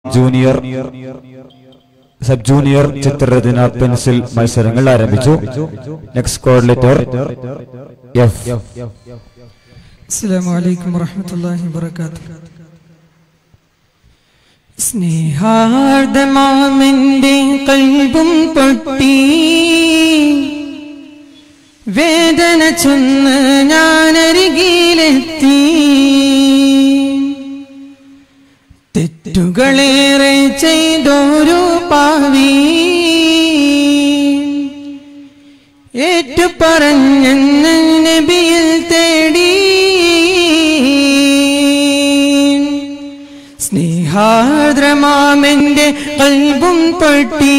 junior sub junior ചിത്രരചന pencil മത്സരങ്ങൾ ആരംഭിച്ചു നെക്സ്റ്റ് കോർഡിനേറ്റർ എഫ് അസ്സലാമു അലൈക്കും വറഹ്മത്തുള്ളാഹി വബറകാതുഹു സ്നേഹാർദ്ദമാമെന്റെ കൽബും പൊട്ടി വേദന ചൊന്ന് ഞാനരികിലെത്തി തെറ്റുകളേറെ ചെയ്തൊരു പാവി ഏറ്റുപറഞ്ഞെന്ന് നബിയിൽ തേടി സ്നേഹാർദ്രമാമെന്റെ കൽബും പൊട്ടി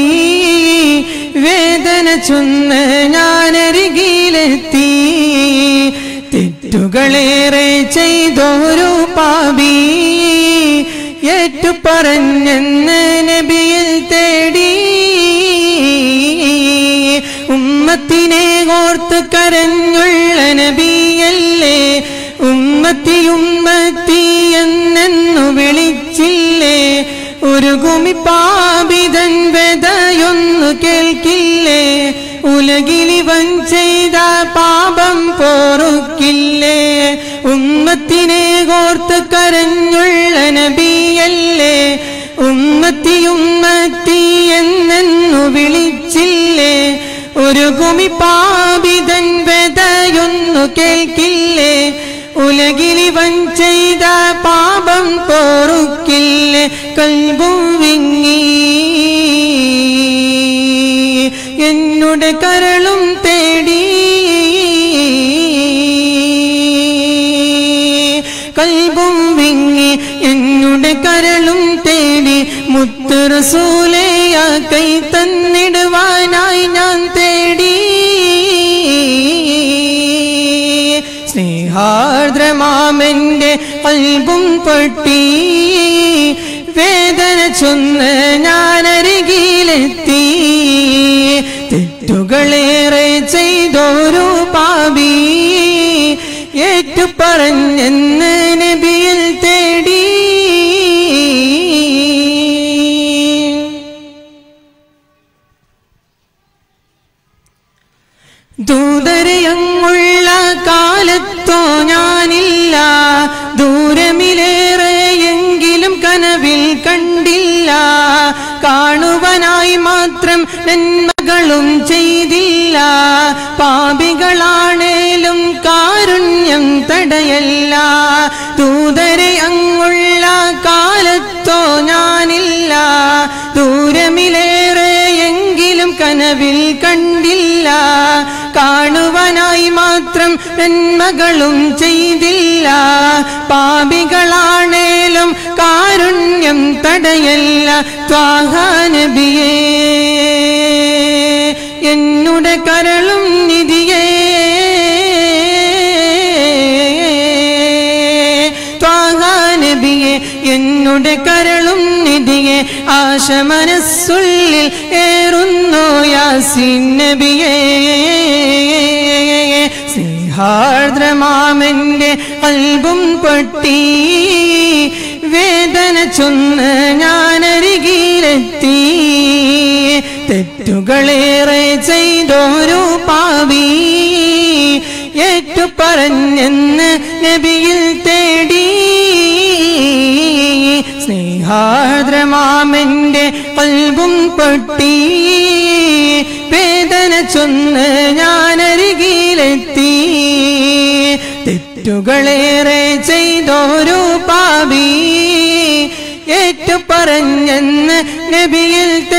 വേദന ചൊന്ന് ഞാനരികിലെത്തി തെറ്റുകളേറെ ചെയ്തൊരു പാപി ഏറ്റുപറഞ്ഞെന്ന് നബിയിൽ തേടി ഉമ്മത്തിനെ ഓർത്ത് കരഞ്ഞുള്ള നബിയല്ലേ ഉമ്മത്തി ഉമ്മത്തി എന്നെന്നു വിളിച്ചില്ലേ ഒരു ഗുമി പാപിതൻ വെതയൊന്നു കേൾക്കില്ലേ ഉലകിലിവൻ ചെയ്ത പാപം പോറുക്കില്ലേ ഉമ്മത്തിനെ ഓർത്ത് കരഞ്ഞുള്ള നബിയല്ലേ ഉമ്മത്തി ഉമ്മത്തി എന്നെന്നു വിളിച്ചില്ലേ ഒരു ഗുമി പാപിതൻ വെതയൊന്നു കേൾക്കില്ലേ ഉലകിലിവൻ ചെയ്ത പാപം പോറുക്കില്ലേ കൽബും വിങ്ങി എന്നുടെ കരളും തേടി കൽബും വിങ്ങി എന്നുടെ കരളും തേടി മുത്ത് റസൂലയാ കൈ തന്നിടുവാനായി ഞാൻ തേടി സ്നേഹാർദ്രമാമെന്റെ കൽബും പൊട്ടി വേദന ചൊന്ന് ഞാനരികിലെത്തി തെറ്റുകളേറെ ചെയ്തൊരു പാപി ഏറ്റുപറഞ്ഞെന്ന് നബിയിൽ തേടി ദൂതരയങ്ങുള്ള കാലത്തോ ഞാനില്ല ദൂരമിലേറെ എങ്കിലും കനവിൽ കണ്ടില്ല കാണുവാനായി മാത്രം നന്മകളും ചെയ്തില്ല പാപികളാണേലും കാരുണ്യം തടയല്ല ദൂതരെ അങ്ങുള്ള കാലത്തോ ഞാനില്ല ദൂരമിലേറെ എങ്കിലും കനവിൽ കണ്ടില്ല കാണുവാനായി മാത്രം നന്മകളും ചെയ്തില്ല പാപികളാണേലും കാരുണ്യം തടയല്ല ത്വാഹാനബിയേ എന്നുടെ കരളും നിധിയേ ത്വാഹാനബിയെ എന്നുടെ കരളും നിധിയെ ആശ മനസ്സുള്ളിൽ ഏറുന്നു യാസിൻ നബിയേ സ്നേഹാർദ്രമാമെന്റെ കൽബും പൊട്ടി വേദന ചൊന്ന് ഞാനരികിലെത്തി തെറ്റുകളേറെ ചെയ്തൊരു പാവി ഏറ്റുപറഞ്ഞെന്ന് നബിയിൽ തേടി സ്നേഹാർദ്രമാമെന്റെ കൽബും പൊട്ടി വേദന ചൊന്ന് ഞാനരികിലെത്തി തെറ്റുകളേറെ ചെയ്തൊരു പാപി ഏറ്റുപറഞ്ഞെന്ന് നബിയിൽ